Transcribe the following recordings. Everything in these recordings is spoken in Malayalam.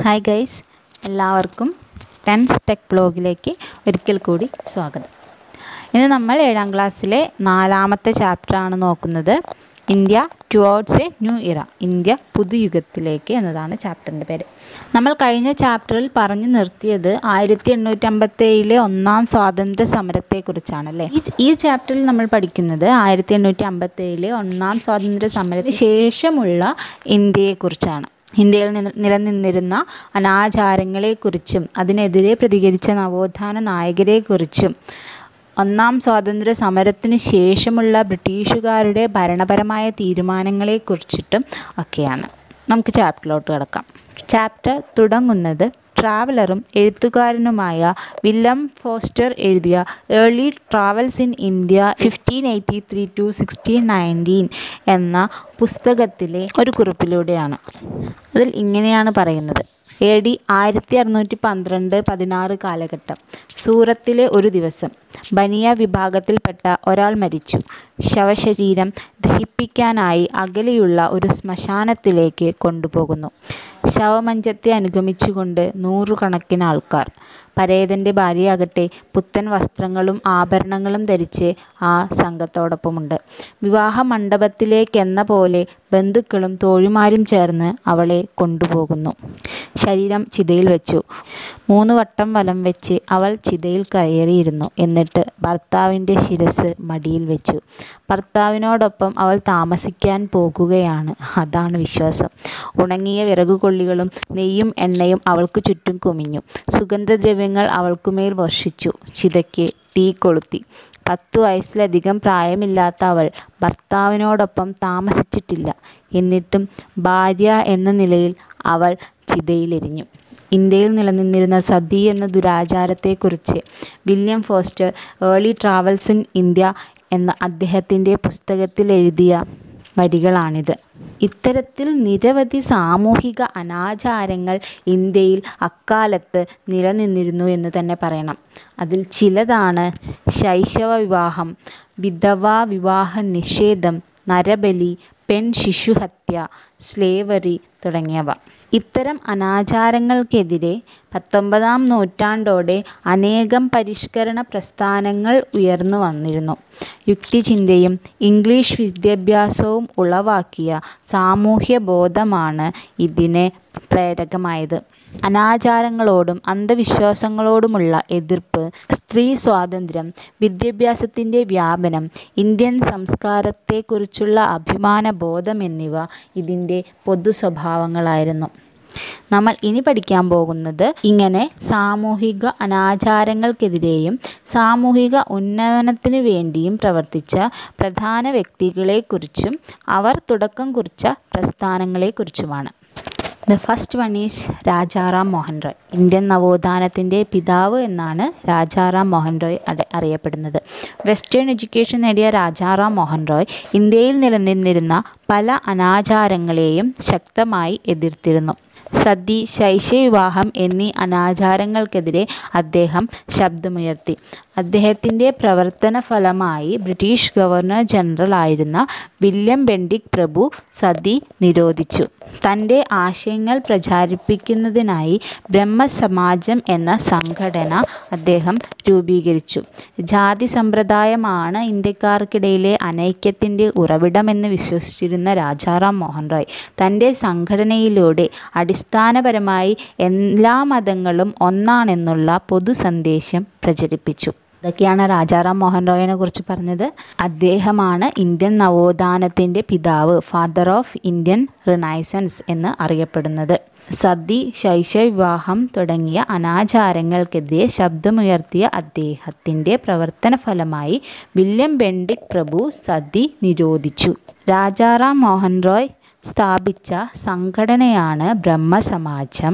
ഹായ് ഗൈസ് എല്ലാവർക്കും ടെൻസ് ടെക് ബ്ലോഗിലേക്ക് ഒരിക്കൽ കൂടി സ്വാഗതം ഇന്ന് നമ്മൾ ഏഴാം ക്ലാസ്സിലെ നാലാമത്തെ ചാപ്റ്ററാണ് നോക്കുന്നത് India towards a new era India പുതുയുഗത്തിലേക്ക് എന്നതാണ് ചാപ്റ്ററിൻ്റെ പേര് നമ്മൾ കഴിഞ്ഞ ചാപ്റ്ററിൽ പറഞ്ഞു നിർത്തിയത് ആയിരത്തി എണ്ണൂറ്റി അമ്പത്തേഴിലെ ഒന്നാം സ്വാതന്ത്ര്യ സമരത്തെക്കുറിച്ചാണ് അല്ലേ ഈ ഈ ചാപ്റ്ററിൽ നമ്മൾ പഠിക്കുന്നത് ആയിരത്തി എണ്ണൂറ്റി അമ്പത്തേഴിലെ ഒന്നാം സ്വാതന്ത്ര്യ സമരത്തിന് ശേഷമുള്ള ഇന്ത്യയെക്കുറിച്ചാണ് ഇന്ത്യയിൽ നിന്ന് നിലനിന്നിരുന്ന അനാചാരങ്ങളെക്കുറിച്ചും അതിനെതിരെ പ്രതികരിച്ച നവോത്ഥാന നായകരെക്കുറിച്ചും ഒന്നാം സ്വാതന്ത്ര്യ സമരത്തിന് ശേഷമുള്ള ബ്രിട്ടീഷുകാരുടെ ഭരണപരമായ തീരുമാനങ്ങളെക്കുറിച്ചിട്ടും ഒക്കെയാണ് നമുക്ക് ചാപ്റ്ററിലോട്ട് കിടക്കാം ചാപ്റ്റർ തുടങ്ങുന്നത് ട്രാവലറും എഴുത്തുകാരനുമായ വില്യം ഫോസ്റ്റർ എഴുതിയ early travels in India fifteen eighty three to sixteen nineteen എന്ന പുസ്തകത്തിലെ ഒരു കുറിപ്പിലൂടെയാണ് അതിൽ ഇങ്ങനെയാണ് പറയുന്നത് എ ഡി ആയിരത്തി അറുന്നൂറ്റി പന്ത്രണ്ട് പതിനാറ് കാലഘട്ടം സൂറത്തിലെ ഒരു ദിവസം ബനിയ വിഭാഗത്തിൽപ്പെട്ട ഒരാൾ മരിച്ചു ശവശരീരം ദഹിപ്പിക്കാനായി അകലെയുള്ള ഒരു ശ്മശാനത്തിലേക്ക് കൊണ്ടുപോകുന്നു ശവമഞ്ചത്തെ അനുഗമിച്ചുകൊണ്ട് നൂറുകണക്കിന് ആൾക്കാർ പരേതൻ്റെ ഭാര്യയാകട്ടെ പുത്തൻ വസ്ത്രങ്ങളും ആഭരണങ്ങളും ധരിച്ച് ആ സംഘത്തോടൊപ്പമുണ്ട് വിവാഹ മണ്ഡപത്തിലേക്കെന്ന പോലെ ബന്ധുക്കളും തോഴിമാരും ചേർന്ന് അവളെ കൊണ്ടുപോകുന്നു ശരീരം ചിതയിൽ വെച്ചു മൂന്ന് വട്ടം വലം വെച്ച് അവൾ ചിതയിൽ കയറിയിരുന്നു എന്നിട്ട് ഭർത്താവിൻ്റെ ശിരസ് മടിയിൽ വെച്ചു ഭർത്താവിനോടൊപ്പം അവൾ താമസിക്കാൻ പോകുകയാണ് അതാണ് വിശ്വാസം ഉണങ്ങിയ വിറകുകൊള്ളികളും നെയ്യും എണ്ണയും അവൾക്ക് ചുറ്റും കുമിഞ്ഞു സുഗന്ധദ്രവ്യങ്ങൾ അവൾക്കുമേൽ വർഷിച്ചു ചിതയ്ക്ക് തീ കൊളുത്തി പത്തു വയസ്സിലധികം പ്രായമില്ലാത്ത അവൾ ഭർത്താവിനോടൊപ്പം താമസിച്ചിട്ടില്ല എന്നിട്ടും ഭാര്യ എന്ന നിലയിൽ അവൾ ചിതയിലെരിഞ്ഞു ഇന്ത്യയിൽ നിലനിന്നിരുന്ന സതി എന്ന ദുരാചാരത്തെക്കുറിച്ച് William Foster early travels in India എന്ന അദ്ദേഹത്തിൻ്റെ പുസ്തകത്തിൽ എഴുതിയ വരികളാണിത് ഇത്തരത്തിൽ നിരവധി സാമൂഹിക അനാചാരങ്ങൾ ഇന്ത്യയിൽ അക്കാലത്ത് നിലനിന്നിരുന്നു എന്ന് തന്നെ പറയണം അതിൽ ചിലതാണ് ശൈശവ വിവാഹം വിധവാ വിവാഹ നിഷേധം നരബലി പെൺ ശിശുഹത്യ സ്ലേവറി തുടങ്ങിയവ ഇത്തരം അനാചാരങ്ങൾക്കെതിരെ പത്തൊമ്പതാം നൂറ്റാണ്ടോടെ അനേകം പരിഷ്കരണ പ്രസ്ഥാനങ്ങൾ ഉയർന്നു വന്നിരുന്നു യുക്തിചിന്തയും ഇംഗ്ലീഷ് വിദ്യാഭ്യാസവും ഉളവാക്കിയ സാമൂഹ്യ ബോധമാണ് ഇതിന് പ്രേരകമായത് അനാചാരങ്ങളോടും അന്ധവിശ്വാസങ്ങളോടുമുള്ള എതിർപ്പ് സ്ത്രീ സ്വാതന്ത്ര്യം വിദ്യാഭ്യാസത്തിൻ്റെ വ്യാപനം ഇന്ത്യൻ സംസ്കാരത്തെക്കുറിച്ചുള്ള അഭിമാന ബോധം എന്നിവ ഇതിൻ്റെ പൊതു സ്വഭാവങ്ങളായിരുന്നു നമ്മൾ ഇനി പഠിക്കാൻ പോകുന്നത് ഇങ്ങനെ സാമൂഹിക അനാചാരങ്ങൾക്കെതിരെയും സാമൂഹിക ഉന്നമനത്തിനു വേണ്ടിയും പ്രവർത്തിച്ച പ്രധാന വ്യക്തികളെക്കുറിച്ചും അവർ തുടക്കം കുറിച്ച പ്രസ്ഥാനങ്ങളെക്കുറിച്ചുമാണ് the first one is Rajaram Mohan Roy Indian നവോത്ഥാനത്തിൻ്റെ പിതാവ് എന്നാണ് രാജാറാം മോഹൻ റോയ് അറിയപ്പെടുന്നത് വെസ്റ്റേൺ എഡ്യൂക്കേഷൻ നേടിയ രാജാറാം മോഹൻ റോയ് ഇന്ത്യയിൽ നിലനിന്നിരുന്ന പല അനാചാരങ്ങളെയും ശക്തമായി എതിർത്തിരുന്നു സതി ശൈശവിവാഹം എന്നീ അനാചാരങ്ങൾക്കെതിരെ അദ്ദേഹം ശബ്ദമുയർത്തി അദ്ദേഹത്തിൻ്റെ പ്രവർത്തന ഫലമായി ബ്രിട്ടീഷ് ഗവർണർ ജനറൽ ആയിരുന്ന വില്യം ബെൻഡിക് പ്രഭു സതി നിരോധിച്ചു തൻ്റെ ആശയങ്ങൾ പ്രചാരിപ്പിക്കുന്നതിനായി ബ്രഹ്മസമാജം എന്ന സംഘടന അദ്ദേഹം രൂപീകരിച്ചു ജാതി സമ്പ്രദായമാണ് ഇന്ത്യക്കാർക്കിടയിലെ അനൈക്യത്തിൻ്റെ ഉറവിടമെന്ന് വിശ്വസിച്ചിരുന്ന രാജാറാം മോഹൻ റോയ് തൻ്റെ സംഘടനയിലൂടെ അടിസ്ഥാനപരമായി എല്ലാ മതങ്ങളും ഒന്നാണെന്നുള്ള പൊതു സന്ദേശം പ്രചരിപ്പിച്ചു ഇതൊക്കെയാണ് രാജാറാം മോഹൻ റോയിനെ കുറിച്ച് പറഞ്ഞത് അദ്ദേഹമാണ് ഇന്ത്യൻ നവോത്ഥാനത്തിൻ്റെ പിതാവ് ഫാദർ ഓഫ് ഇന്ത്യൻ റിനൈസൻസ് എന്ന് അറിയപ്പെടുന്നത് സതി ശൈശവിവാഹം തുടങ്ങിയ അനാചാരങ്ങൾക്കെതിരെ ശബ്ദമുയർത്തിയ അദ്ദേഹത്തിൻ്റെ പ്രവർത്തന ഫലമായി വില്യം ബെൻഡിക് പ്രഭു സതി നിരോധിച്ചു രാജാറാം മോഹൻ റോയ് സ്ഥാപിച്ച സംഘടനയാണ് ബ്രഹ്മസമാജം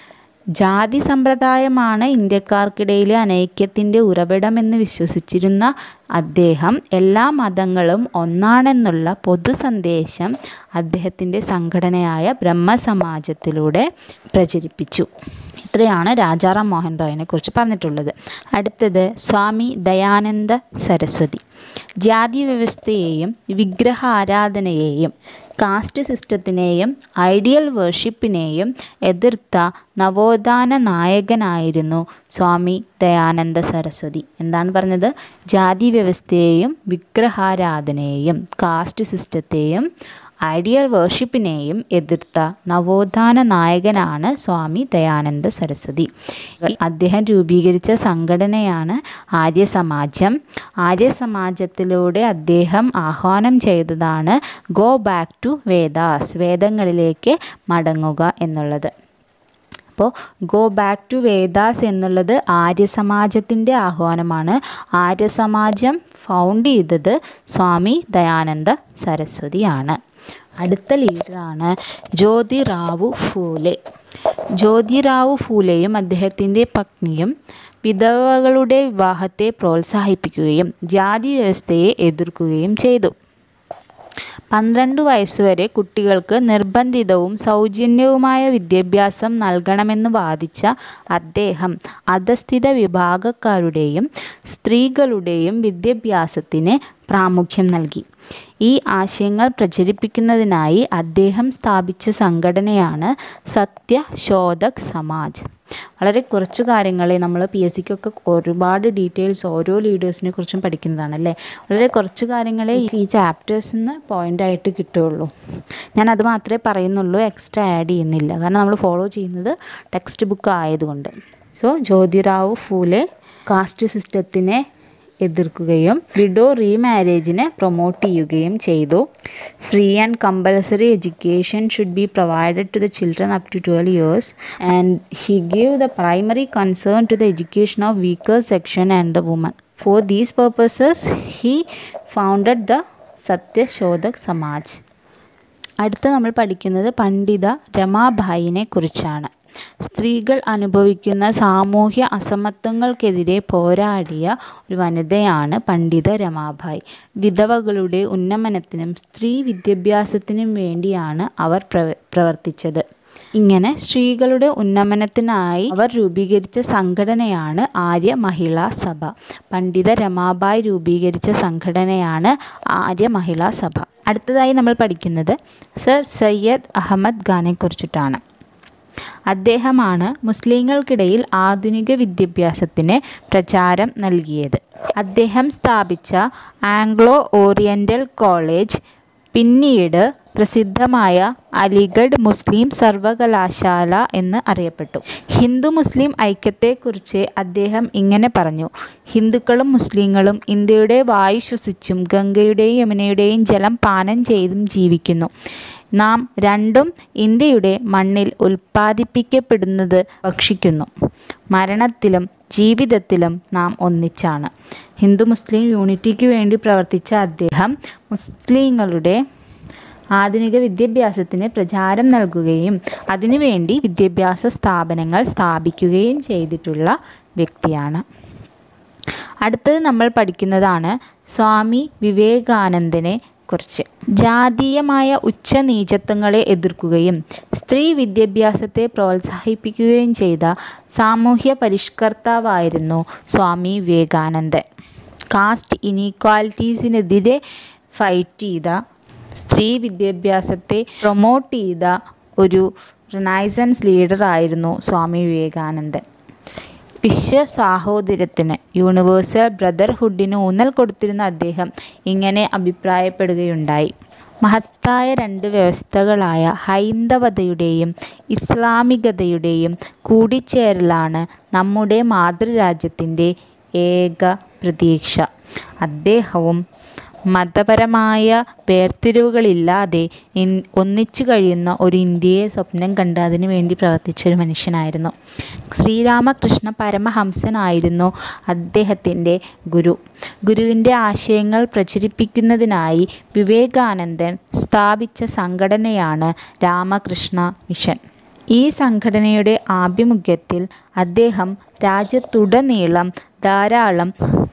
ജാതി സമ്പ്രദായമാണ് ഇന്ത്യക്കാർക്കിടയിലെ അനൈക്യത്തിൻ്റെ ഉറവിടമെന്ന് വിശ്വസിച്ചിരുന്ന അദ്ദേഹം എല്ലാ മതങ്ങളും ഒന്നാണെന്നുള്ള പൊതു സന്ദേശം അദ്ദേഹത്തിൻ്റെ സംഘടനയായ ബ്രഹ്മസമാജത്തിലൂടെ പ്രചരിപ്പിച്ചു ഇത്രയാണ് രാജാറാം മോഹൻ റോയിനെ കുറിച്ച് പറഞ്ഞിട്ടുള്ളത് അടുത്തത് സ്വാമി ദയാനന്ദ സരസ്വതി ജാതി വ്യവസ്ഥയെയും വിഗ്രഹ ആരാധനയെയും കാസ്റ്റ് സിസ്റ്റത്തിനെയും ഐഡിയൽ വേർഷിപ്പിനെയും എതിർത്ത നവോത്ഥാന നായകനായിരുന്നു സ്വാമി ദയാനന്ദ സരസ്വതി എന്താണ് പറഞ്ഞത് ജാതി വ്യവസ്ഥയെയും വിഗ്രഹാരാധനയെയും കാസ്റ്റ് സിസ്റ്റത്തെയും ഐഡിയൽ വേർഷിപ്പിനെയും എതിർത്ത നവോത്ഥാന നായകനാണ് സ്വാമി ദയാനന്ദ സരസ്വതി അദ്ദേഹം രൂപീകരിച്ച സംഘടനയാണ് ആര്യസമാജം ആര്യസമാജത്തിലൂടെ അദ്ദേഹം ആഹ്വാനം ചെയ്തതാണ് ഗോ ബാക്ക് ടു വേദാസ് വേദങ്ങളിലേക്ക് മടങ്ങുക എന്നുള്ളത് അപ്പോൾ ഗോ ബാക്ക് ടു വേദാസ് എന്നുള്ളത് ആര്യസമാജത്തിൻ്റെ ആഹ്വാനമാണ് ആര്യസമാജം ഫൗണ്ട് ചെയ്തത് സ്വാമി ദയാനന്ദ സരസ്വതിയാണ് അടുത്ത ലീഡറാണ് ജ്യോതിറാവു ഫൂലെ ജ്യോതിറാവു ഫൂലെയും അദ്ദേഹത്തിൻ്റെ പത്നിയും വിധവകളുടെ വിവാഹത്തെ പ്രോത്സാഹിപ്പിക്കുകയും ജാതി വ്യവസ്ഥയെ എതിർക്കുകയും ചെയ്തു പന്ത്രണ്ട് വയസ്സുവരെ കുട്ടികൾക്ക് നിർബന്ധിതവും സൗജന്യവുമായ വിദ്യാഭ്യാസം നൽകണമെന്ന് വാദിച്ച അദ്ദേഹം അധസ്ഥിത വിഭാഗക്കാരുടെയും സ്ത്രീകളുടെയും വിദ്യാഭ്യാസത്തിന് പ്രാമുഖ്യം നൽകി ഈ ആശയങ്ങൾ പ്രചരിപ്പിക്കുന്നതിനായി അദ്ദേഹം സ്ഥാപിച്ച സംഘടനയാണ് സത്യശോധക് സമാജ് വളരെ കുറച്ച് കാര്യങ്ങളെ നമ്മൾ പി എസ് സിക്കൊക്കെ ഒരുപാട് ഡീറ്റെയിൽസ് ഓരോ ലീഡേഴ്സിനെ കുറിച്ചും പഠിക്കുന്നതാണ് അല്ലേ വളരെ കുറച്ച് കാര്യങ്ങളെ ഈ ചാപ്റ്റേഴ്സിൽ നിന്ന് പോയിൻ്റായിട്ട് കിട്ടുകയുള്ളൂ ഞാൻ അത് മാത്രമേ പറയുന്നുള്ളൂ എക്സ്ട്രാ ആഡ് ചെയ്യുന്നില്ല കാരണം നമ്മൾ ഫോളോ ചെയ്യുന്നത് ടെക്സ്റ്റ് ബുക്ക് ആയതുകൊണ്ട് സോ ജ്യോതിറാവു ഫൂലെ കാസ്റ്റ് സിസ്റ്റത്തിനെ എതിർക്കുകയും വിഡോ റീമാരേജിനെ പ്രൊമോട്ട് ചെയ്യുകയും ചെയ്തു free and compulsory education should be provided to the children up to twelve years and he gave the primary concern to the education of weaker section and the women for these purposes he founded the Satyashodhak Samaj അടുത്ത നമ്മൾ പഠിക്കുന്നത് പണ്ഡിത രമാഭായിനെ കുറിച്ചാണ് സ്ത്രീകൾ അനുഭവിക്കുന്ന സാമൂഹ്യ അസമത്വങ്ങൾക്കെതിരെ പോരാടിയ ഒരു വനിതയാണ് പണ്ഡിത രമാഭായ് വിധവകളുടെ ഉന്നമനത്തിനും സ്ത്രീ വിദ്യാഭ്യാസത്തിനും വേണ്ടിയാണ് അവർ പ്രവർത്തിച്ചത് ഇങ്ങനെ സ്ത്രീകളുടെ ഉന്നമനത്തിനായി അവർ രൂപീകരിച്ച സംഘടനയാണ് ആര്യ മഹിളാ സഭ പണ്ഡിത രമാബായ് രൂപീകരിച്ച സംഘടനയാണ് ആര്യ മഹിളാ സഭ അടുത്തതായി നമ്മൾ പഠിക്കുന്നത് സർ സയ്യദ് അഹമ്മദ് ഖാനെ കുറിച്ചിട്ടാണ് അദ്ദേഹമാണ് മുസ്ലിങ്ങൾക്കിടയിൽ ആധുനിക വിദ്യാഭ്യാസത്തിന് പ്രചാരം നൽകിയത് അദ്ദേഹം സ്ഥാപിച്ച ആംഗ്ലോ ഓറിയൻ്റൽ കോളേജ് പിന്നീട് പ്രസിദ്ധമായ അലിഗഡ് മുസ്ലിം സർവകലാശാല എന്ന് അറിയപ്പെട്ടു ഹിന്ദു മുസ്ലിം ഐക്യത്തെക്കുറിച്ച് അദ്ദേഹം ഇങ്ങനെ പറഞ്ഞു ഹിന്ദുക്കളും മുസ്ലിങ്ങളും ഇന്ത്യയുടെ വായു ശ്വസിച്ചും ഗംഗയുടെയും യമുനയുടെയും ജലം പാനം ചെയ്തും ജീവിക്കുന്നു നാം രണ്ടും ഇന്ത്യയുടെ മണ്ണിൽ ഉൽപ്പാദിപ്പിക്കപ്പെടുന്നത് ഭക്ഷിക്കുന്നു മരണത്തിലും ജീവിതത്തിലും നാം ഒന്നിച്ചാണ് ഹിന്ദു മുസ്ലിം യൂണിറ്റിക്ക് വേണ്ടി പ്രവർത്തിച്ച അദ്ദേഹം മുസ്ലിങ്ങളുടെ ആധുനിക വിദ്യാഭ്യാസത്തിന് പ്രചാരം നൽകുകയും അതിനുവേണ്ടി വിദ്യാഭ്യാസ സ്ഥാപനങ്ങൾ സ്ഥാപിക്കുകയും ചെയ്തിട്ടുള്ള വ്യക്തിയാണ് അടുത്തത് നമ്മൾ പഠിക്കുന്നതാണ് സ്വാമി വിവേകാനന്ദനെ കുറിച്ച് ജാതീയമായ ഉച്ചനീചത്വങ്ങളെ എതിർക്കുകയും സ്ത്രീ വിദ്യാഭ്യാസത്തെ പ്രോത്സാഹിപ്പിക്കുകയും ചെയ്ത സാമൂഹ്യ പരിഷ്കർത്താവായിരുന്നു സ്വാമി വിവേകാനന്ദൻ കാസ്റ്റ് ഇനീക്വാലിറ്റീസിനെതിരെ ഫൈറ്റ് ചെയ്ത സ്ത്രീ വിദ്യാഭ്യാസത്തെ പ്രൊമോട്ട് ചെയ്ത ഒരു റിനൈസൻസ് ലീഡറായിരുന്നു സ്വാമി വിവേകാനന്ദൻ വിശ്വ സാഹോദര്യത്തിന് യൂണിവേഴ്സൽ ബ്രദർഹുഡിന് ഊന്നൽ കൊടുത്തിരുന്ന അദ്ദേഹം ഇങ്ങനെ അഭിപ്രായപ്പെടുകയുണ്ടായി മഹത്തായ രണ്ട് വ്യവസ്ഥകളായ ഹൈന്ദവതയുടെയും ഇസ്ലാമികതയുടെയും കൂടിച്ചേരലാണ് നമ്മുടെ മാതൃരാജ്യത്തിൻ്റെ ഏക പ്രതീക്ഷ അദ്ദേഹവും മതപരമായ വേർതിരിവുകളില്ലാതെ ഒന്നിച്ചു കഴിയുന്ന ഒരു ഇന്ത്യയെ സ്വപ്നം കണ്ട് അതിനു വേണ്ടി പ്രവർത്തിച്ച ഒരു മനുഷ്യനായിരുന്നു ശ്രീരാമകൃഷ്ണ പരമഹംസനായിരുന്നു അദ്ദേഹത്തിൻ്റെ ഗുരു ഗുരുവിൻ്റെ ആശയങ്ങൾ പ്രചരിപ്പിക്കുന്നതിനായി വിവേകാനന്ദൻ സ്ഥാപിച്ച സംഘടനയാണ് രാമകൃഷ്ണ മിഷൻ ഈ സംഘടനയുടെ ആഭിമുഖ്യത്തിൽ അദ്ദേഹം രാജ്യത്തുടനീളം ധാരാളം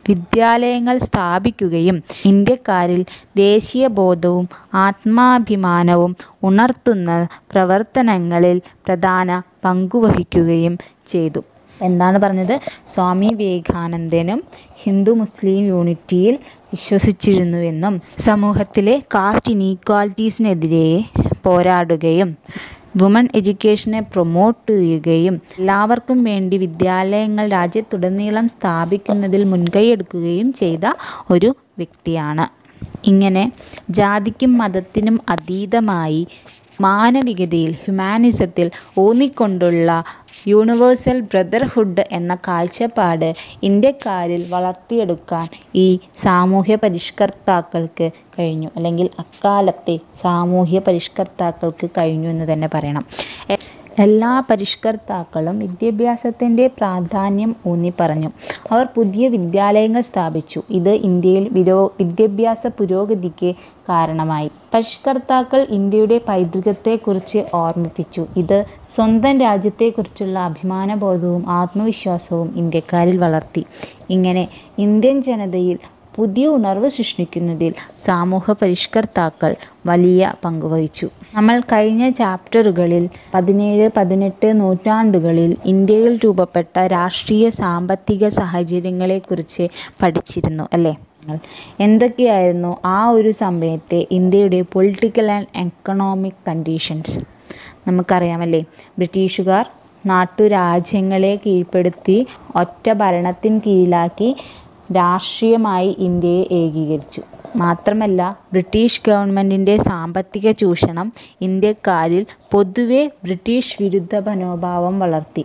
വിദ്യാലയങ്ങൾ സ്ഥാപിക്കുകയും ഇന്ത്യക്കാരിൽ ദേശീയബോധവും ആത്മാഭിമാനവും ഉണർത്തുന്ന പ്രവർത്തനങ്ങളിൽ പ്രധാന പങ്കുവഹിക്കുകയും ചെയ്തു എന്താണ് പറഞ്ഞത് സ്വാമി വിവേകാനന്ദനും ഹിന്ദു മുസ്ലിം യൂണിറ്റിയിൽ വിശ്വസിച്ചിരുന്നുവെന്നും സമൂഹത്തിലെ കാസ്റ്റ് ഇനീക്വാലിറ്റീസിനെതിരെ പോരാടുകയും വുമൺ എഡ്യൂക്കേഷനെ പ്രൊമോട്ട് ചെയ്യുകയും എല്ലാവർക്കും വേണ്ടി വിദ്യാലയങ്ങൾ രാജ്യത്തുടനീളം സ്ഥാപിക്കുന്നതിൽ മുൻകൈയെടുക്കുകയും ചെയ്ത ഒരു വ്യക്തിയാണ് ഇങ്ങനെ ജാതിക്കും മതത്തിനും അതീതമായി മാനവികതയിൽ ഹ്യൂമാനിസത്തിൽ ഊന്നിക്കൊണ്ടുള്ള യൂണിവേഴ്സൽ ബ്രദർഹുഡ് എന്ന കാഴ്ചപ്പാട് ഇന്ത്യക്കാരിൽ വളർത്തിയെടുക്കാൻ ഈ സാമൂഹ്യ പരിഷ്കർത്താക്കൾക്ക് കഴിഞ്ഞു അല്ലെങ്കിൽ അക്കാലത്തെ സാമൂഹ്യ പരിഷ്കർത്താക്കൾക്ക് കഴിഞ്ഞു എന്ന് തന്നെ പറയണം എല്ലാ പരിഷ്കർത്താക്കളും വിദ്യാഭ്യാസത്തിൻ്റെ പ്രാധാന്യം ഊന്നി പറഞ്ഞു അവർ പുതിയ വിദ്യാലയങ്ങൾ സ്ഥാപിച്ചു ഇത് ഇന്ത്യയിൽ വിരോ വിദ്യാഭ്യാസ പുരോഗതിക്ക് കാരണമായി പരിഷ്കർത്താക്കൾ ഇന്ത്യയുടെ പൈതൃകത്തെക്കുറിച്ച് ഓർമ്മിപ്പിച്ചു ഇത് സ്വന്തം രാജ്യത്തെക്കുറിച്ചുള്ള അഭിമാനബോധവും ആത്മവിശ്വാസവും ഇന്ത്യക്കാരിൽ വളർത്തി ഇങ്ങനെ ഇന്ത്യൻ ജനതയിൽ പുതിയ ഉണർവ് സൃഷ്ടിക്കുന്നതിൽ സമൂഹ പരിഷ്കർത്താക്കൾ വലിയ പങ്കുവഹിച്ചു നമ്മൾ കഴിഞ്ഞ ചാപ്റ്ററുകളിൽ പതിനേഴ് പതിനെട്ട് നൂറ്റാണ്ടുകളിൽ ഇന്ത്യയിൽ രൂപപ്പെട്ട രാഷ്ട്രീയ സാമ്പത്തിക സാഹചര്യങ്ങളെക്കുറിച്ച് പഠിച്ചിരുന്നു അല്ലേ എന്തൊക്കെയായിരുന്നു ആ ഒരു സമയത്തെ ഇന്ത്യയുടെ പൊളിറ്റിക്കൽ ആൻഡ് എക്കണോമിക് കണ്ടീഷൻസ് നമുക്കറിയാമല്ലേ ബ്രിട്ടീഷുകാർ നാട്ടുരാജ്യങ്ങളെ കീഴ്പ്പെടുത്തി ഒറ്റ ഭരണത്തിന് കീഴിലാക്കി രാഷ്ട്രീയമായി ഇന്ത്യയെ ഏകീകരിച്ചു മാത്രമല്ല ബ്രിട്ടീഷ് ഗവൺമെൻറ്റിൻ്റെ സാമ്പത്തിക ചൂഷണം ഇന്ത്യക്കാരിൽ പൊതുവെ ബ്രിട്ടീഷ് വിരുദ്ധ മനോഭാവം വളർത്തി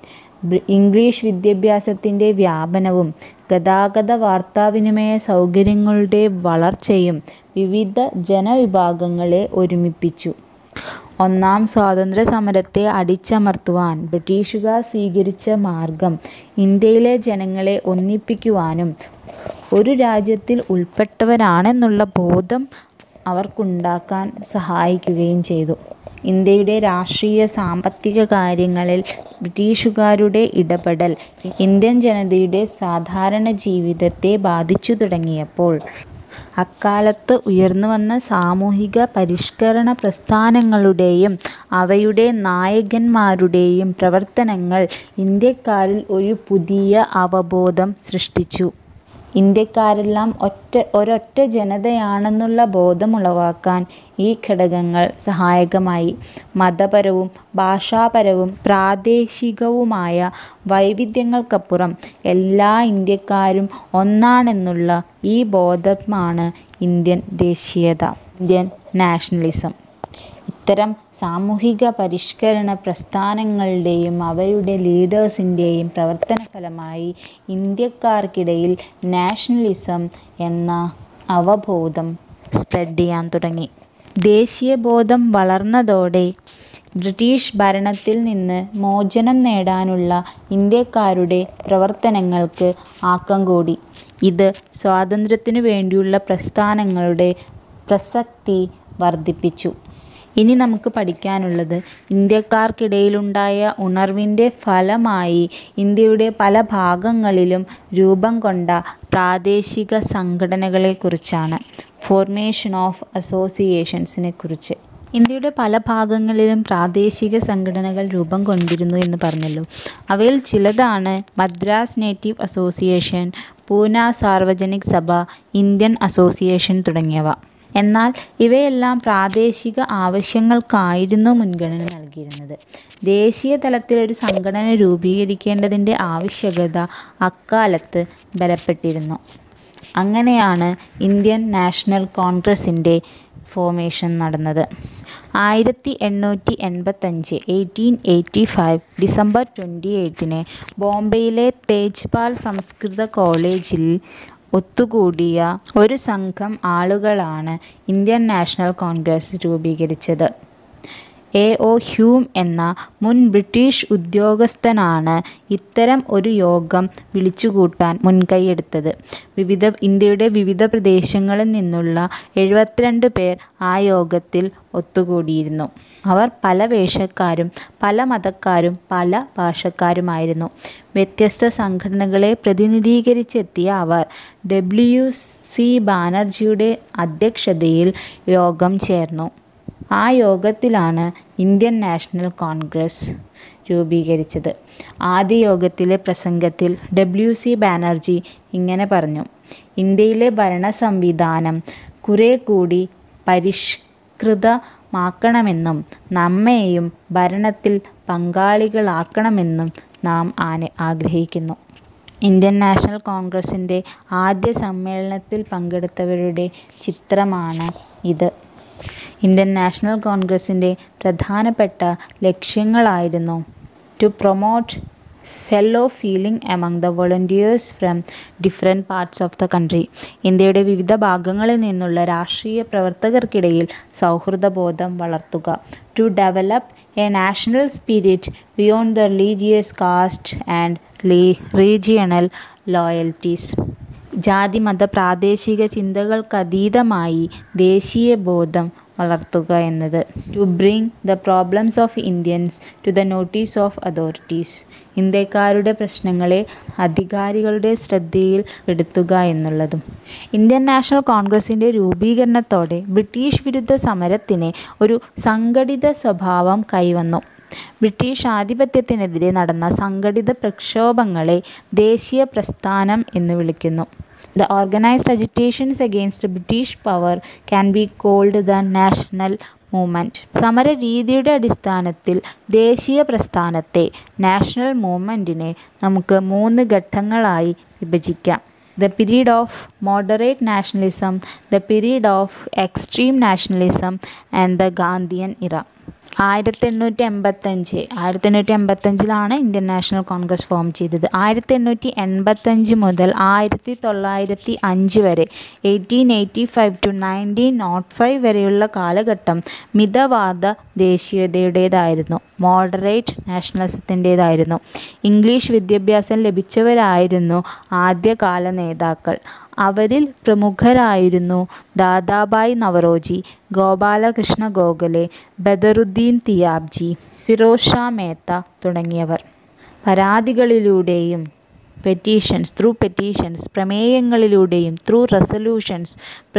ഇംഗ്ലീഷ് വിദ്യാഭ്യാസത്തിൻ്റെ വ്യാപനവും ഗതാഗത വാർത്താവിനിമയ സൗകര്യങ്ങളുടെ വളർച്ചയും വിവിധ ജനവിഭാഗങ്ങളെ ഒരുമിപ്പിച്ചു ഒന്നാം സ്വാതന്ത്ര്യ സമരത്തെ അടിച്ചമർത്തുവാൻ ബ്രിട്ടീഷുകാർ സ്വീകരിച്ച മാർഗം ഇന്ത്യയിലെ ജനങ്ങളെ ഒന്നിപ്പിക്കുവാനും ഒരു രാജ്യത്തിൽ ഉൾപ്പെട്ടവരാണെന്നുള്ള ബോധം അവർക്കുണ്ടാക്കാൻ സഹായിക്കുകയും ചെയ്തു ഇന്ത്യയുടെ രാഷ്ട്രീയ സാമ്പത്തിക കാര്യങ്ങളിൽ ബ്രിട്ടീഷുകാരുടെ ഇടപെടൽ ഇന്ത്യൻ ജനതയുടെ സാധാരണ ജീവിതത്തെ ബാധിച്ചു തുടങ്ങിയപ്പോൾ അക്കാലത്ത് ഉയർന്നു വന്ന സാമൂഹിക പരിഷ്കരണ പ്രസ്ഥാനങ്ങളുടെയും അവയുടെ നായകന്മാരുടെയും പ്രവർത്തനങ്ങൾ ഇന്ത്യക്കാരിൽ ഒരു പുതിയ അവബോധം സൃഷ്ടിച്ചു ഇന്ത്യക്കാരെല്ലാം ഒറ്റ ഒരൊറ്റ ജനതയാണെന്നുള്ള ബോധമുളവാക്കാൻ ഈ ഘടകങ്ങൾ സഹായകമായി മതപരവും ഭാഷാപരവും പ്രാദേശികവുമായ വൈവിധ്യങ്ങൾക്കപ്പുറം എല്ലാ ഇന്ത്യക്കാരും ഒന്നാണെന്നുള്ള ഈ ബോധമാണ് ഇന്ത്യൻ ദേശീയത ഇന്ത്യൻ നാഷണലിസം ഇത്തരം സാമൂഹിക പരിഷ്കരണ പ്രസ്ഥാനങ്ങളുടെയും അവയുടെ ലീഡേഴ്സിൻ്റെയും പ്രവർത്തന ഫലമായി ഇന്ത്യക്കാർക്കിടയിൽ നാഷണലിസം എന്ന അവബോധം സ്പ്രെഡ് ചെയ്യാൻ തുടങ്ങി ദേശീയബോധം വളർന്നതോടെ ബ്രിട്ടീഷ് ഭരണത്തിൽ നിന്ന് മോചനം നേടാനുള്ള ഇന്ത്യക്കാരുടെ പ്രവർത്തനങ്ങൾക്ക് ആക്കം കൂടി ഇത് സ്വാതന്ത്ര്യത്തിനു വേണ്ടിയുള്ള പ്രസ്ഥാനങ്ങളുടെ പ്രസക്തി വർദ്ധിപ്പിച്ചു ഇനി നമുക്ക് പഠിക്കാനുള്ളത് ഇന്ത്യക്കാർക്കിടയിലുണ്ടായ ഉണർവിൻ്റെ ഫലമായി ഇന്ത്യയുടെ പല ഭാഗങ്ങളിലും രൂപം കൊണ്ട പ്രാദേശിക സംഘടനകളെക്കുറിച്ചാണ് ഫോർമേഷൻ ഓഫ് അസോസിയേഷൻസിനെ കുറിച്ച് ഇന്ത്യയുടെ പല ഭാഗങ്ങളിലും പ്രാദേശിക സംഘടനകൾ രൂപം കൊണ്ടിരുന്നു എന്ന് പറഞ്ഞല്ലോ അവയിൽ ചിലതാണ് Madras native association Poona Sarvajanik Sabha Indian association തുടങ്ങിയവ എന്നാൽ ഇവയെല്ലാം പ്രാദേശിക ആവശ്യങ്ങൾക്കായിരുന്നു മുൻഗണന നൽകിയിരുന്നത് ദേശീയ തലത്തിലൊരു സംഘടന രൂപീകരിക്കേണ്ടതിൻ്റെ ആവശ്യകത അക്കാലത്ത് ബലപ്പെട്ടിരുന്നു അങ്ങനെയാണ് ഇന്ത്യൻ നാഷണൽ കോൺഗ്രസിൻ്റെ ഫോർമേഷൻ നടന്നത് ആയിരത്തി എണ്ണൂറ്റി എൺപത്തഞ്ച് eighteen eighty five December twenty എയ്റ്റിന് ബോംബെയിലെ തേജ്പാൽ സംസ്കൃത കോളേജിൽ ഒത്തുകൂടിയ ഒരു സംഘം ആളുകളാണ് ഇന്ത്യൻ നാഷണൽ കോൺഗ്രസ് രൂപീകരിച്ചത് എ ഒ ഹ്യൂം എന്ന മുൻ ബ്രിട്ടീഷ് ഉദ്യോഗസ്ഥനാണ് ഇത്തരം ഒരു യോഗം വിളിച്ചുകൂട്ടാൻ മുൻകൈയെടുത്തത് വിവിധ ഇന്ത്യയുടെ വിവിധ പ്രദേശങ്ങളിൽ നിന്നുള്ള എഴുപത്തിരണ്ട് പേർ ആ യോഗത്തിൽ ഒത്തുകൂടിയിരുന്നു അവർ പല വേഷക്കാരും പല മതക്കാരും പല ഭാഷക്കാരുമായിരുന്നു വ്യത്യസ്ത സംഘടനകളെ പ്രതിനിധീകരിച്ചെത്തിയ അവർ ഡബ്ല്യു സി ബാനർജിയുടെ അധ്യക്ഷതയിൽ യോഗം ചേർന്നു ആ യോഗത്തിലാണ് ഇന്ത്യൻ നാഷണൽ കോൺഗ്രസ് രൂപീകരിച്ചത് ആദ്യ യോഗത്തിലെ പ്രസംഗത്തിൽ ഡബ്ല്യു സി ബാനർജി ഇങ്ങനെ പറഞ്ഞു ഇന്ത്യയിലെ ഭരണ സംവിധാനം കുറെ കൂടി പരിഷ്കൃതമാക്കണമെന്നും നമ്മെയും ഭരണത്തിൽ പങ്കാളികളാക്കണമെന്നും നാം ആന ആഗ്രഹിക്കുന്നു ഇന്ത്യൻ നാഷണൽ കോൺഗ്രസിൻ്റെ ആദ്യ സമ്മേളനത്തിൽ പങ്കെടുത്തവരുടെ ചിത്രമാണ് ഇത് ഇന്ത്യൻ നാഷണൽ കോൺഗ്രസിൻ്റെ പ്രധാനപ്പെട്ട ലക്ഷ്യങ്ങളായിരുന്നു to promote fellow feeling among the volunteers from different parts of the country ഇന്ത്യയുടെ വിവിധ ഭാഗങ്ങളിൽ നിന്നുള്ള രാഷ്ട്രീയ പ്രവർത്തകർക്കിടയിൽ സൗഹൃദബോധം വളർത്തുക to develop a national spirit beyond the religious caste and regional loyalties ജാതി മത പ്രാദേശിക ചിന്തകൾക്കതീതമായി ദേശീയ ബോധം വളർത്തുക എന്നത് to bring the problems of Indians to the notice of authorities ഇന്ത്യക്കാരുടെ പ്രശ്നങ്ങളെ അധികാരികളുടെ ശ്രദ്ധയിൽ പെടുത്തുക എന്നുള്ളതും ഇന്ത്യൻ നാഷണൽ കോൺഗ്രസിൻ്റെ രൂപീകരണത്തോടെ ബ്രിട്ടീഷ് വിരുദ്ധ സമരത്തിന് ഒരു സംഘടിത സ്വഭാവം കൈവന്നു ബ്രിട്ടീഷ് ആധിപത്യത്തിനെതിരെ നടന്ന സംഘടിത പ്രക്ഷോഭങ്ങളെ ദേശീയ പ്രസ്ഥാനം എന്ന് വിളിക്കുന്നു the organised agitations against British power can be called the national movement സമര രീതിയുടെ അടിസ്ഥാനത്തിൽ ദേശീയ പ്രസ്ഥാനത്തെ നാഷണൽ മൂവ്മെൻറ്റിനെ നമുക്ക് മൂന്ന് ഘട്ടങ്ങളായി വിഭജിക്കാം the period of moderate nationalism the period of extreme nationalism and the Gandhian era ആയിരത്തി എണ്ണൂറ്റി എൺപത്തഞ്ച് ആയിരത്തി എണ്ണൂറ്റി എൺപത്തഞ്ചിലാണ് ഇന്ത്യൻ നാഷണൽ കോൺഗ്രസ് ഫോം ചെയ്തത് ആയിരത്തി എണ്ണൂറ്റി എൺപത്തഞ്ച് മുതൽ ആയിരത്തി തൊള്ളായിരത്തി അഞ്ച് വരെ eighteen eighty five to nineteen nought five വരെയുള്ള കാലഘട്ടം മിതവാദ ദേശീയതയുടേതായിരുന്നു മോഡറേറ്റ് നാഷണലിസത്തിൻ്റേതായിരുന്നു ഇംഗ്ലീഷ് വിദ്യാഭ്യാസം ലഭിച്ചവരായിരുന്നു ആദ്യകാല നേതാക്കൾ അവരിൽ പ്രമുഖരായിരുന്നു ദാദാബായ് നവറോജി ഗോപാലകൃഷ്ണ ഗോഖലെ ബദറുദ്ദീൻ തിയാബ്ജി ഫിറോസ് ഷാ മേത്ത തുടങ്ങിയവർ പരാതികളിലൂടെയും പെറ്റീഷൻസ് ത്രൂ പെറ്റീഷൻസ് പ്രമേയങ്ങളിലൂടെയും ത്രൂ റെസൊല്യൂഷൻസ്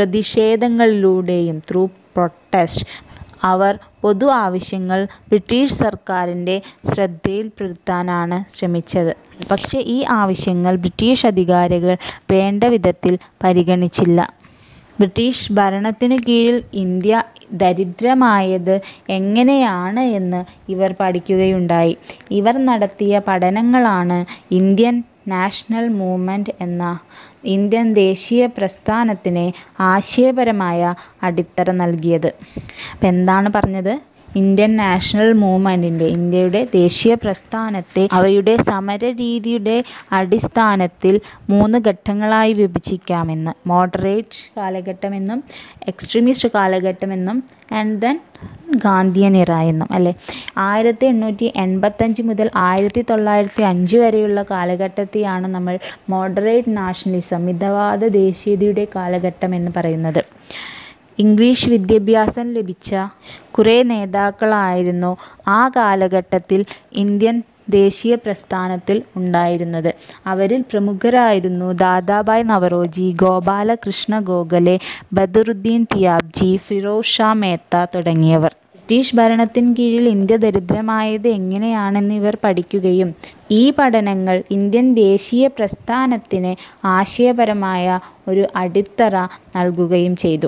പ്രതിഷേധങ്ങളിലൂടെയും ത്രൂ പ്രൊട്ടസ്റ്റ് അവർ പൊതു ആവശ്യങ്ങൾ ബ്രിട്ടീഷ് സർക്കാരിൻ്റെ ശ്രദ്ധയിൽപ്പെടുത്താനാണ് ശ്രമിച്ചത് പക്ഷേ ഈ ആവശ്യങ്ങൾ ബ്രിട്ടീഷ് അധികാരികൾ വേണ്ട വിധത്തിൽ പരിഗണിച്ചില്ല ബ്രിട്ടീഷ് ഭരണത്തിനു കീഴിൽ ഇന്ത്യ ദരിദ്രമായത് എങ്ങനെയാണ് എന്ന് ഇവർ പഠിക്കുകയുണ്ടായി ഇവർ നടത്തിയ പഠനങ്ങളാണ് ഇന്ത്യൻ നാഷണൽ മൂവ്മെൻറ്റ് എന്ന ഇന്ത്യൻ ദേശീയ പ്രസ്ഥാനത്തിന് ആശയപരമായ അടിത്തറ നൽകിയത് അപ്പം എന്താണ് പറഞ്ഞത് ഇന്ത്യൻ നാഷണൽ മൂവ്മെൻറ്റിൻ്റെ ഇന്ത്യയുടെ ദേശീയ പ്രസ്ഥാനത്തെ അവയുടെ സമരരീതിയുടെ അടിസ്ഥാനത്തിൽ മൂന്ന് ഘട്ടങ്ങളായി വിഭജിക്കാമെന്ന് മോഡറേറ്റ് കാലഘട്ടമെന്നും എക്സ്ട്രീമിസ്റ്റ് കാലഘട്ടമെന്നും ആൻഡ് ദെൻ ഗാന്ധിയൻ ഇറ എന്നും അല്ലേ ആയിരത്തി എണ്ണൂറ്റി എൺപത്തഞ്ച് മുതൽ ആയിരത്തി തൊള്ളായിരത്തി അഞ്ച് വരെയുള്ള കാലഘട്ടത്തെയാണ് നമ്മൾ മോഡറേറ്റ് നാഷണലിസം മിതവാദ ദേശീയതയുടെ കാലഘട്ടം എന്ന് പറയുന്നത് ഇംഗ്ലീഷ് വിദ്യാഭ്യാസം ലഭിച്ച കുറേ നേതാക്കളായിരുന്നു ആ കാലഘട്ടത്തിൽ ഇന്ത്യൻ ദേശീയ പ്രസ്ഥാനത്തിൽ ഉണ്ടായിരുന്നത് അവരിൽ പ്രമുഖരായിരുന്നു ദാദാബായ് നവറോജി ഗോപാലകൃഷ്ണ ഗോഖലെ ബദറുദ്ദീൻ തിയാബ്ജി ഫിറോസ് ഷാ മേത്ത തുടങ്ങിയവർ ബ്രിട്ടീഷ് ഭരണത്തിന് കീഴിൽ ഇന്ത്യ ദരിദ്രമായത് എങ്ങനെയാണെന്ന് ഇവർ പഠിക്കുകയും ഈ പഠനങ്ങൾ ഇന്ത്യൻ ദേശീയ പ്രസ്ഥാനത്തിന് ആശയപരമായ ഒരു അടിത്തറ നൽകുകയും ചെയ്തു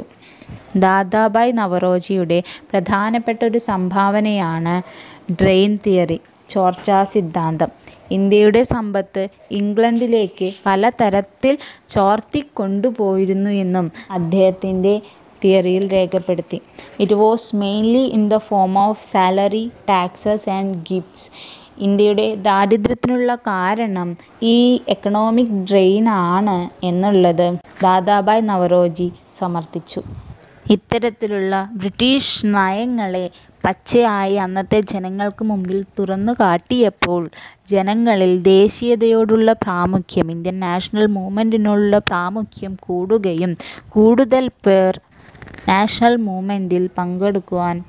ദാദാബായ് നവറോജിയുടെ പ്രധാനപ്പെട്ട ഒരു സംഭാവനയാണ് ഡ്രെയിൻ തിയറി ചോർച്ചാ സിദ്ധാന്തം ഇന്ത്യയുടെ സമ്പത്ത് ഇംഗ്ലണ്ടിലേക്ക് പലതരത്തിൽ ചോർത്തിക്കൊണ്ടുപോയിരുന്നു എന്നും അദ്ദേഹത്തിൻ്റെ തിയറിയിൽ രേഖപ്പെടുത്തി it was mainly in the form of salary taxes and gifts ഇന്ത്യയുടെ ദാരിദ്ര്യത്തിനുള്ള കാരണം ഈ എക്കണോമിക് ഡ്രെയിൻ ആണ് എന്നുള്ളത് ദാദാബായ് നവറോജി സമർത്ഥിച്ചു ഇത്തരത്തിലുള്ള ബ്രിട്ടീഷ് നയങ്ങളെ പച്ചയായി അന്നത്തെ ജനങ്ങൾക്ക് മുമ്പിൽ തുറന്നു കാട്ടിയപ്പോൾ ജനങ്ങളിൽ ദേശീയതയോടുള്ള പ്രാമുഖ്യം ഇന്ത്യൻ നാഷണൽ മൂവ്മെൻറ്റിനുള്ള പ്രാമുഖ്യം കൂടുകയും കൂടുതൽ പേർ നാഷണൽ മൂവ്മെൻറ്റിൽ പങ്കെടുക്കുവാൻ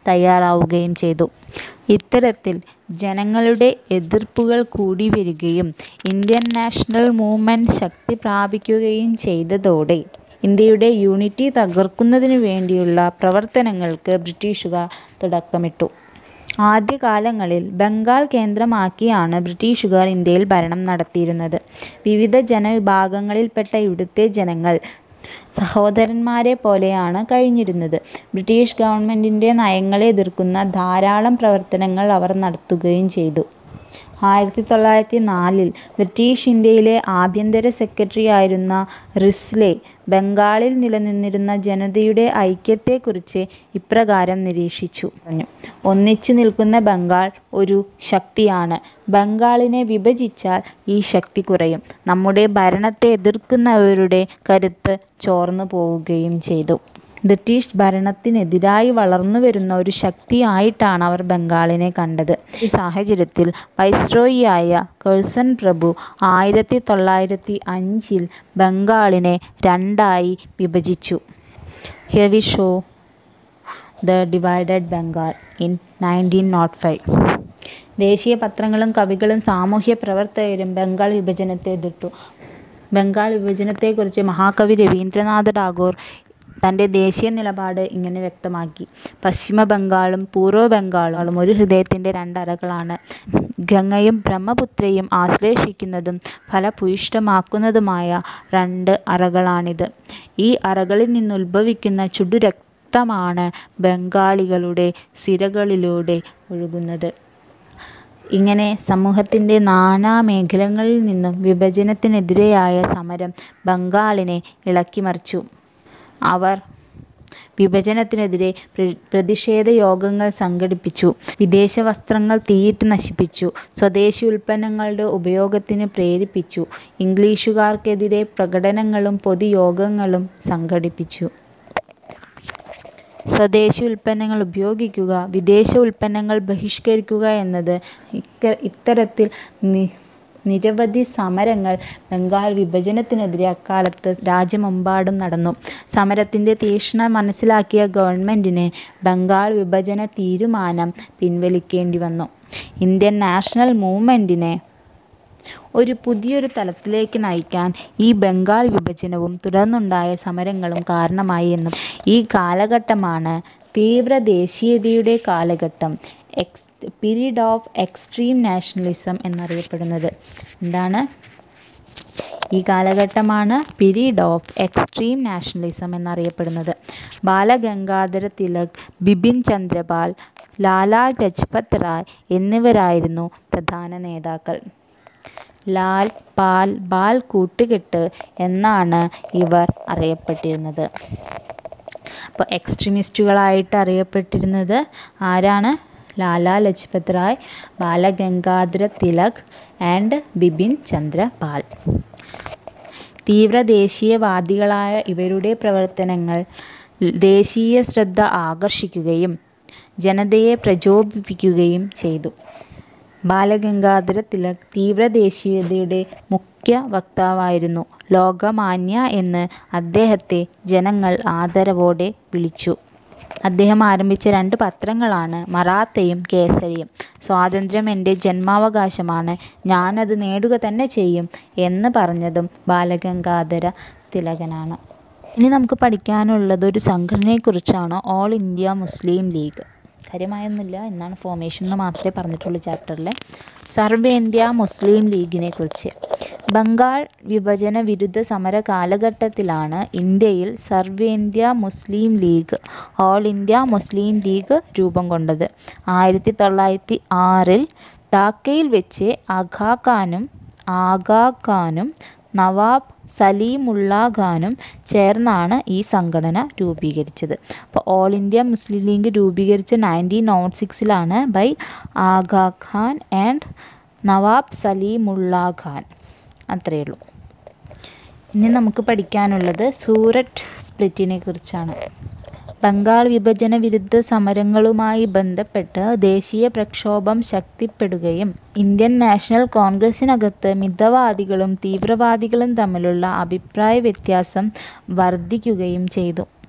തയ്യാറാവുകയും ചെയ്തു. ഇത്തരത്തിൽ ജനങ്ങളുടെ എതിർപ്പുകൾ കൂടി വരികയും ഇന്ത്യൻ നാഷണൽ മൂവ്മെന്റ് ശക്തി പ്രാപിക്കുകയും ചെയ്തതോടെ ഇന്ത്യയുടെ യൂണിറ്റി തകർക്കുന്നതിനു വേണ്ടിയുള്ള പ്രവർത്തനങ്ങൾക്ക് ബ്രിട്ടീഷുകാർ തുടക്കമിട്ടു. ആദ്യകാലങ്ങളിൽ ബംഗാൾ കേന്ദ്രമാക്കിയാണ് ബ്രിട്ടീഷുകാർ ഇന്ത്യയിൽ ഭരണം നടത്തിയിരുന്നത്. വിവിധ ജനവിഭാഗങ്ങളിൽപ്പെട്ട ഇവിടുത്തെ ജനങ്ങൾ സഹോദരന്മാരെപ്പോലെയാണ് കഴിഞ്ഞിരുന്നത്. ബ്രിട്ടീഷ് ഗവൺമെന്റിന്റെ നയങ്ങളെ എതിർക്കുന്ന ധാരാളം പ്രവർത്തനങ്ങൾ അവർ നടത്തുകയും ചെയ്തു. ആയിരത്തിതൊള്ളായിരത്തിനാലിൽ ബ്രിട്ടീഷ് ഇന്ത്യയിലെ ആഭ്യന്തര സെക്രട്ടറിയായിരുന്ന റിസ്ലെ ബംഗാളിൽ നിലനിന്നിരുന്ന ജനതയുടെ ഐക്യത്തെക്കുറിച്ച് ഇപ്രകാരം നിരീക്ഷിച്ചു. ഒന്നിച്ചു നിൽക്കുന്ന ബംഗാൾ ഒരു ശക്തിയാണ്. ബംഗാളിനെ വിഭജിച്ചാൽ ഈ ശക്തി കുറയും. നമ്മുടെ ഭരണത്തെ എതിർക്കുന്നവരുടെ കരുത്ത് ചോർന്നു പോവുകയും ചെയ്തു. ബ്രിട്ടീഷ് ഭരണത്തിനെതിരായി വളർന്നുവരുന്ന ഒരു ശക്തിയായിട്ടാണ് അവർ ബംഗാളിനെ കണ്ടത്. ഈ സാഹചര്യത്തിൽ വൈസ്രോയിയായ കഴ്സൺ പ്രഭു ആയിരത്തിതൊള്ളായിരത്തിഅഞ്ചിൽ ബംഗാളിനെ രണ്ടായി വിഭജിച്ചു. Here we show the divided Bengal in nineteen nought five. ദേശീയ പത്രങ്ങളും കവികളും സാമൂഹ്യപ്രവർത്തകരും ബംഗാൾ വിഭജനത്തെ എതിർത്തു. ബംഗാൾ വിഭജനത്തെക്കുറിച്ച് മഹാകവി രവീന്ദ്രനാഥ ടാഗോർ തന്റെ ദേശീയ നിലപാട് ഇങ്ങനെ വ്യക്തമാക്കി. പശ്ചിമബംഗാളും പൂർവബംഗാളും ഒരു ഹൃദയത്തിന്റെ രണ്ടറകളാണ്. ഗംഗയും ബ്രഹ്മപുത്രയും ആശ്ലേഷിക്കുന്നതും ഫലഭൂയിഷ്ഠമാക്കുന്നതുമായ രണ്ട് അറകളാണിത്. ഈ അറകളിൽ നിന്നുദ്ഭവിക്കുന്ന ചുടുരക്തമാണ് ബംഗാളികളുടെ സിരകളിലൂടെ ഒഴുകുന്നത്. ഇങ്ങനെ സമൂഹത്തിന്റെ നാനാമേഖലകളിൽ നിന്നും വിഭജനത്തിനെതിരായ സമരം ബംഗാളിനെ ഇളക്കിമറിച്ചു. അവർ വിഭജനത്തിനെതിരെ പ്രതിഷേധയോഗങ്ങൾ സംഘടിപ്പിച്ചു. വിദേശവസ്ത്രങ്ങൾ തീയിട്ട് നശിപ്പിച്ചു. സ്വദേശി ഉൽപ്പന്നങ്ങളുടെ ഉപയോഗത്തിന് പ്രേരിപ്പിച്ചു. ഇംഗ്ലീഷുകാർക്കെതിരെ പ്രകടനങ്ങളും പൊതുയോഗങ്ങളും സംഘടിപ്പിച്ചു. സ്വദേശി ഉൽപ്പന്നങ്ങൾ ഉപയോഗിക്കുക, വിദേശ ഉൽപ്പന്നങ്ങൾ ബഹിഷ്കരിക്കുക എന്നത് ഇത്തരത്തിൽ നിരവധി സമരങ്ങൾ ബംഗാൾ വിഭജനത്തിനെതിരെ അക്കാലത്ത് രാജ്യമെമ്പാടും നടന്നു. സമരത്തിന്റെ തീക്ഷ്ണത മനസ്സിലാക്കിയ ഗവൺമെന്റിന് ബംഗാൾ വിഭജന തീരുമാനം പിൻവലിക്കേണ്ടിവന്നു. ഇന്ത്യൻ നാഷണൽ മൂവ്മെന്റിനെ ഒരു പുതിയൊരു തലത്തിലേക്ക് നയിക്കാൻ ഈ ബംഗാൾ വിഭജനവും തുടർന്നുണ്ടായ സമരങ്ങളും കാരണമായി എന്നും ഈ കാലഘട്ടമാണ് തീവ്ര ദേശീയതയുടെ കാലഘട്ടം പീരീഡ് ഓഫ് എക്സ്ട്രീം നാഷണലിസം എന്നറിയപ്പെടുന്നത്. എന്താണ്? ഈ കാലഘട്ടമാണ് പീരീഡ് ഓഫ് എക്സ്ട്രീം നാഷണലിസം എന്നറിയപ്പെടുന്നത്. ബാലഗംഗാധര തിലക്, ബിപിൻ ചന്ദ്രപാൽ, ലാലാ ലജ്പത് റായ് എന്നിവരായിരുന്നു പ്രധാന നേതാക്കൾ. ലാൽ, പാൽ, ബാൽ കൂട്ടുകെട്ട് എന്നാണ് ഇവർ അറിയപ്പെട്ടിരുന്നത്. അപ്പോൾ എക്സ്ട്രീമിസ്റ്റുകളായിട്ട് അറിയപ്പെട്ടിരുന്നത് ആരാണ്? ലാലാ ലജ്പത് റായ്, ബാലഗംഗാധര തിലക് ആൻഡ് ബിപിൻ ചന്ദ്ര പാൽ. തീവ്ര ദേശീയവാദികളായ ഇവരുടെ പ്രവർത്തനങ്ങൾ ദേശീയശ്രദ്ധ ആകർഷിക്കുകയും ജനതയെ പ്രചോദിപ്പിക്കുകയും ചെയ്തു. ബാലഗംഗാധര തിലക് തീവ്ര ദേശീയതയുടെ മുഖ്യ വക്താവായിരുന്നു. ലോകമാന്യ എന്ന് അദ്ദേഹത്തെ ജനങ്ങൾ ആദരവോടെ വിളിച്ചു. അദ്ദേഹം ആരംഭിച്ച രണ്ട് പത്രങ്ങളാണ് മറാത്തയും കേസരിയും. സ്വാതന്ത്ര്യം എന്റെ ജന്മാവകാശമാണ്, ഞാനത് നേടുക തന്നെ ചെയ്യും എന്ന് പറഞ്ഞതും ബാലഗംഗാധര തിലകനാണ്. ഇനി നമുക്ക് പഠിക്കാനുള്ളത് ഒരു സംഘടനയെക്കുറിച്ചാണ് ഓൾ ഇന്ത്യ മുസ്ലിം ലീഗ്. കാര്യമായൊന്നുമില്ല. എന്നാണ് ഫോർമേഷൻ എന്ന് മാത്രമേ പറഞ്ഞിട്ടുള്ളൂ ചാപ്റ്ററിൽ. സർവ്വേന്ത്യാ മുസ്ലിം ലീഗിനെക്കുറിച്ച്. ബംഗാൾ വിഭജന വിരുദ്ധ സമര കാലഘട്ടത്തിലാണ് ഇന്ത്യയിൽ സർവ്വേന്ത്യാ Muslim league all India Muslim league രൂപം കൊണ്ടത്. ആയിരത്തിതൊള്ളായിരത്തിആറിൽ ധാക്കയിൽ വെച്ച് ആഗാ ഖാനും നവാബ് സലീമുള്ളാ ഖാനും ചേർന്നാണ് ഈ സംഘടന രൂപീകരിച്ചത്. അപ്പോൾ ഓൾ ഇന്ത്യ മുസ്ലിം ലീഗ് രൂപീകരിച്ചത് നയൻറ്റീൻ നോട്ട് സിക്സിലാണ് ബൈ ആഗാ ഖാൻ ആൻഡ് നവാബ് സലീമുള്ളാ ഖാൻ. അത്രയേയുള്ളൂ. ഇനി നമുക്ക് പഠിക്കാനുള്ളത് സൂററ്റ് സ്പ്ലിറ്റിനെക്കുറിച്ചാണ്. ബംഗാൾ വിഭജന വിരുദ്ധ സമരങ്ങളുമായി ബന്ധപ്പെട്ട് ദേശീയ പ്രക്ഷോഭം ശക്തിപ്പെടുകയും ഇന്ത്യൻ നാഷണൽ കോൺഗ്രസിനകത്ത് മിതവാദികളും തീവ്രവാദികളും തമ്മിലുള്ള അഭിപ്രായവ്യത്യാസം വർദ്ധിക്കുകയും ചെയ്തു.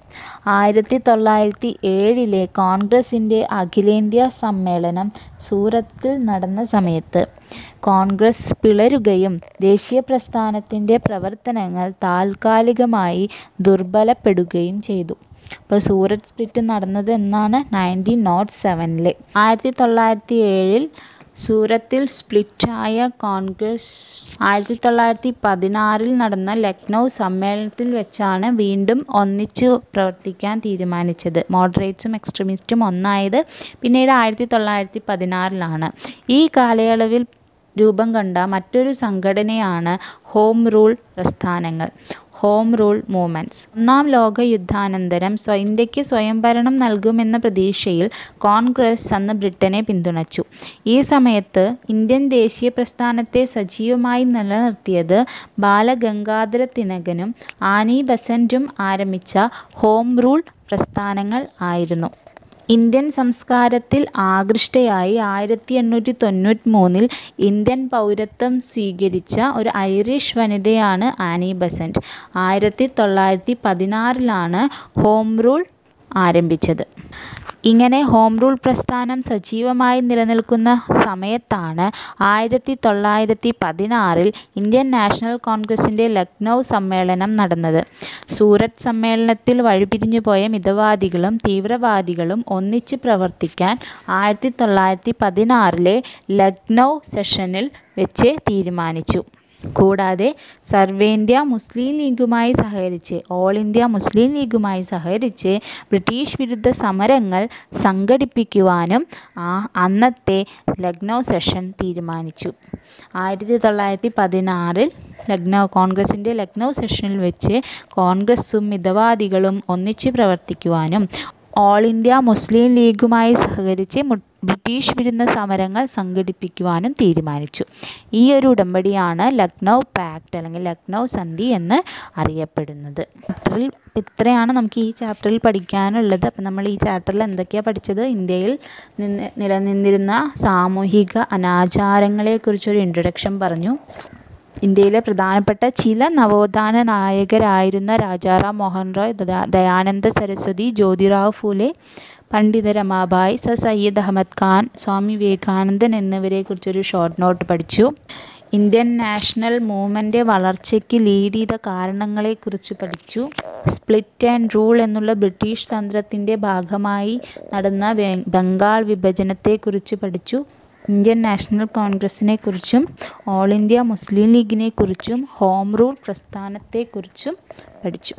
ആയിരത്തി തൊള്ളായിരത്തി ഏഴിലെ കോൺഗ്രസിൻ്റെ അഖിലേന്ത്യാ സമ്മേളനം സൂറത്തിൽ നടന്ന സമയത്ത് കോൺഗ്രസ് പിളരുകയും ദേശീയ പ്രസ്ഥാനത്തിൻ്റെ പ്രവർത്തനങ്ങൾ താൽക്കാലികമായി ദുർബലപ്പെടുകയും ചെയ്തു അപ്പോൾ സൂറത്ത് സ്പ്ലിറ്റ് നടന്നത് എന്നാണ് നയൻറ്റീൻ നോട്ട് സെവനിൽ ആയിരത്തി തൊള്ളായിരത്തി ഏഴിൽ സൂറത്തിൽ സ്പ്ലിറ്റായ കോൺഗ്രസ് ആയിരത്തി തൊള്ളായിരത്തി പതിനാറിൽ നടന്ന ലക്നൗ സമ്മേളനത്തിൽ വെച്ചാണ് വീണ്ടും ഒന്നിച്ചു പ്രവർത്തിക്കാൻ തീരുമാനിച്ചത് മോഡറേറ്റ്സും എക്സ്ട്രീമിസ്റ്റും ഒന്നായത് പിന്നീട് ആയിരത്തി തൊള്ളായിരത്തി പതിനാറിലാണ് ഈ കാലയളവിൽ രൂപം കണ്ട മറ്റൊരു സംഘടനയാണ് ഹോം റൂൾ പ്രസ്ഥാനങ്ങൾ ഹോം റൂൾ മൂവ്മെൻറ്റ്സ് ഒന്നാം ലോക യുദ്ധാനന്തരം ഇന്ത്യക്ക് സ്വയംഭരണം നൽകുമെന്ന പ്രതീക്ഷയിൽ കോൺഗ്രസ് അന്ന് ബ്രിട്ടനെ പിന്തുണച്ചു ഈ സമയത്ത് ഇന്ത്യൻ ദേശീയ പ്രസ്ഥാനത്തെ സജീവമായി നിലനിർത്തിയത് ബാലഗംഗാധര തിലകനും ആനി ബസന്റും ആരംഭിച്ച ഹോം റൂൾ പ്രസ്ഥാനങ്ങൾ ആയിരുന്നു ഇന്ത്യൻ സംസ്കാരത്തിൽ ആകൃഷ്ടയായി ആയിരത്തി എണ്ണൂറ്റി തൊണ്ണൂറ്റി മൂന്നിൽ ഇന്ത്യൻ പൗരത്വം സ്വീകരിച്ച ഒരു ഐറിഷ് വനിതയാണ് ആനി ബസന്റ് ആയിരത്തി തൊള്ളായിരത്തി പതിനാറിലാണ് ഹോം റൂൾ ആരംഭിച്ചത് ഇങ്ങനെ ഹോം റൂൾ പ്രസ്ഥാനം സജീവമായി നിലനിൽക്കുന്ന സമയത്താണ് ആയിരത്തി തൊള്ളായിരത്തി പതിനാറിൽ ഇന്ത്യൻ നാഷണൽ കോൺഗ്രസിൻ്റെ ലക്നൗ സമ്മേളനം നടന്നത് സൂറത്ത് സമ്മേളനത്തിൽ വഴിപിരിഞ്ഞു പോയ മിതവാദികളും തീവ്രവാദികളും ഒന്നിച്ച് പ്രവർത്തിക്കാൻ ആയിരത്തി തൊള്ളായിരത്തി പതിനാറിലെ ലക്നൗ സെഷനിൽ വെച്ച് തീരുമാനിച്ചു കൂടാതെ സർവേന്ത്യ മുസ്ലിം ലീഗുമായി സഹകരിച്ച് ഓൾ ഇന്ത്യ മുസ്ലിം ലീഗുമായി സഹകരിച്ച് ബ്രിട്ടീഷ് വിരുദ്ധ സമരങ്ങൾ സംഘടിപ്പിക്കുവാനും ആ അന്നത്തെ ലക്നൗ സെഷൻ തീരുമാനിച്ചു ആയിരത്തി തൊള്ളായിരത്തി പതിനാറിൽ ലക്നൗ കോൺഗ്രസിൻ്റെ ലക്നൗ സെഷനിൽ വെച്ച് കോൺഗ്രസും മിതവാദികളും ഒന്നിച്ച് പ്രവർത്തിക്കുവാനും ഓൾ ഇന്ത്യ മുസ്ലിം ലീഗുമായി സഹകരിച്ച് ബ്രിട്ടീഷ് വിരുദ്ധ സമരങ്ങൾ സംഘടിപ്പിക്കുവാനും തീരുമാനിച്ചു ഈ ഒരു ഉടമ്പടിയാണ് ലക്നൗ പാക്ട് അല്ലെങ്കിൽ ലക്നൗ സന്ധി എന്ന് അറിയപ്പെടുന്നത് ചാപ്റ്ററിൽ ഇത്രയാണ് നമുക്ക് ഈ ചാപ്റ്ററിൽ പഠിക്കാനുള്ളത് അപ്പം നമ്മൾ ഈ ചാപ്റ്ററിൽ എന്തൊക്കെയാണ് പഠിച്ചത് ഇന്ത്യയിൽ നിന്ന് നിലനിന്നിരുന്ന സാമൂഹിക അനാചാരങ്ങളെക്കുറിച്ചൊരു ഇൻട്രൊഡക്ഷൻ പറഞ്ഞു ഇന്ത്യയിലെ പ്രധാനപ്പെട്ട ചില നവോത്ഥാന നായകരായിരുന്ന രാജാറാം മോഹൻ റോയ് ദയാനന്ദ സരസ്വതി ജ്യോതിറാവ് ഫൂലെ പണ്ഡിത രമാബായ് സർ സയ്യിദ് അഹമ്മദ് ഖാൻ സ്വാമി വിവേകാനന്ദൻ എന്നിവരെക്കുറിച്ചൊരു ഷോർട്ട് നോട്ട് പഠിച്ചു ഇന്ത്യൻ നാഷണൽ മൂവ്മെൻ്റ് വളർച്ചയ്ക്ക് ലീഡ് ചെയ്ത കാരണങ്ങളെക്കുറിച്ച് പഠിച്ചു സ്പ്ലിറ്റ് ആൻഡ് റൂൾ എന്നുള്ള ബ്രിട്ടീഷ് തന്ത്രത്തിൻ്റെ ഭാഗമായി നടന്ന ബംഗാൾ വിഭജനത്തെക്കുറിച്ച് പഠിച്ചു ഇന്ത്യൻ നാഷണൽ കോൺഗ്രസിനെ കുറിച്ചും ഓൾ ഇന്ത്യ മുസ്ലിം ലീഗിനെ കുറിച്ചും ഹോം റൂൾ പ്രസ്ഥാനത്തെക്കുറിച്ചും പഠിച്ചു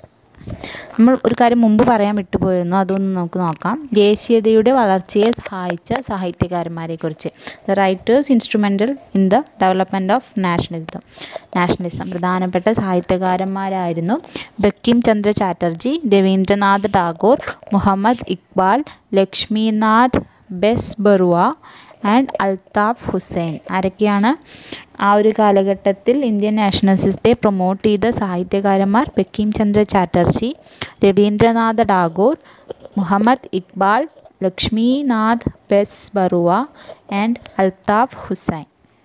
നമ്മൾ ഒരു കാര്യം മുമ്പ് പറയാൻ വിട്ടുപോയിരുന്നു അതൊന്ന് നമുക്ക് നോക്കാം ദേശീയതയുടെ വളർച്ചയെ സഹായിച്ച സാഹിത്യകാരന്മാരെക്കുറിച്ച് the writers instrumental in the development of nationalism nationalism പ്രധാനപ്പെട്ട സാഹിത്യകാരന്മാരായിരുന്നു ബങ്കിം ചന്ദ്ര ചാറ്റർജി രവീന്ദ്രനാഥ് ടാഗോർ മുഹമ്മദ് ഇക്ബാൽ ലക്ഷ്മിനാഥ് ബെസ് ബറുവ ആൻഡ് അൽതാഫ് ഹുസൈൻ ആരൊക്കെയാണ് ആ ഒരു കാലഘട്ടത്തിൽ ഇന്ത്യൻ നാഷണലിസത്തെ പ്രൊമോട്ട് ചെയ്ത സാഹിത്യകാരന്മാർ ബങ്കിം ചന്ദ്ര ചാറ്റർജി രവീന്ദ്രനാഥ ടാഗോർ മുഹമ്മദ് ഇക്ബാൽ ലക്ഷ്മിനാഥ് ബെസ് ബറുവ ആൻഡ് അൽതാഫ് ഹുസൈൻ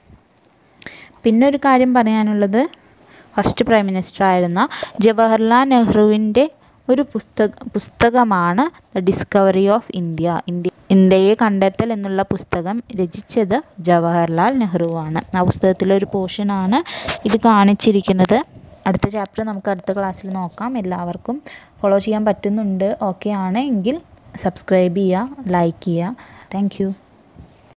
പിന്നെ ഒരു കാര്യം പറയാനുള്ളത് ഫസ്റ്റ് പ്രൈം മിനിസ്റ്റർ ആയിരുന്ന ജവഹർലാൽ നെഹ്റുവിൻ്റെ ഒരു പുസ്തക പുസ്തകമാണ് the discovery of India India ഇന്ത്യയെ കണ്ടെത്തൽ എന്നുള്ള പുസ്തകം രചിച്ചത് ജവഹർലാൽ നെഹ്റുവാണ് ആ പുസ്തകത്തിലെ ഒരു പോർഷനാണ് ഇത് കാണിച്ചിരിക്കുന്നത് അടുത്ത ചാപ്റ്റർ നമുക്ക് അടുത്ത ക്ലാസ്സിൽ നോക്കാം എല്ലാവർക്കും ഫോളോ ചെയ്യാൻ പറ്റുന്നുണ്ട് ഓക്കെ ആണ് എങ്കിൽ സബ്സ്ക്രൈബ് ചെയ്യുക ലൈക്ക് ചെയ്യുക താങ്ക്